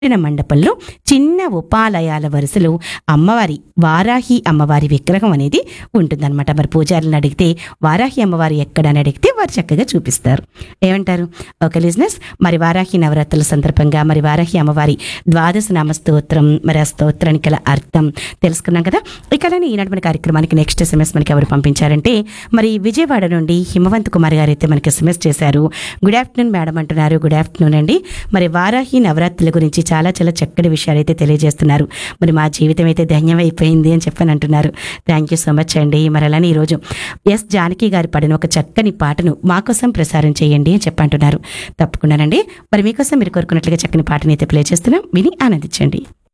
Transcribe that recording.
కట్టిన మండపంలో చిన్న ఉపాలయాల వరుసలో అమ్మవారి వారాహి అమ్మవారి విగ్రహం అనేది ఉంటుందన్నమాట మరి పూజారులను అడిగితే వారాహి అమ్మవారి ఎక్కడని అడిగితే వారు చక్కగా చూపిస్తారు ఏమంటారు ఒక లిజినెస్ మరి వారాహి నవరాత్రుల సందర్భంగా మరి వారాహి అమ్మవారి ద్వాదశ నామ స్తోత్రం మరి ఆ స్తోత్రానికి గల అర్థం తెలుసుకున్నాం కదా ఇక అలానే ఈనాటి మన కార్యక్రమానికి నెక్స్ట్ ఎస్ఎంఎస్ మనకి ఎవరు పంపించారంటే మరి విజయవాడ నుండి హిమవంత్ కుమార్ గారు అయితే మనకి ఎస్ఎంఎస్ చేశారు గుడ్ ఆఫ్టర్నూన్ మేడం అంటున్నారు గుడ్ ఆఫ్టర్నూన్ అండి మరి వారాహి నవరాత్రుల గురించి చాలా చాలా చక్కటి విషయాలు అయితే తెలియజేస్తున్నారు మరి మా జీవితం అయితే ధన్యమైపోయింది అని చెప్పని అంటున్నారు థ్యాంక్ యూ సో మచ్ అండి మరి అలానే ఈరోజు ఎస్ జానకి గారి పడిన ఒక చక్కని పాటను మా కోసం ప్రసారం చేయండి అని చెప్పంటున్నారు తప్పకుండానండి మరి మీకోసం మీరు కోరుకున్నట్లుగా చక్కని పాటని అయితే ప్లే చేస్తున్నాం విని ఆనందించండి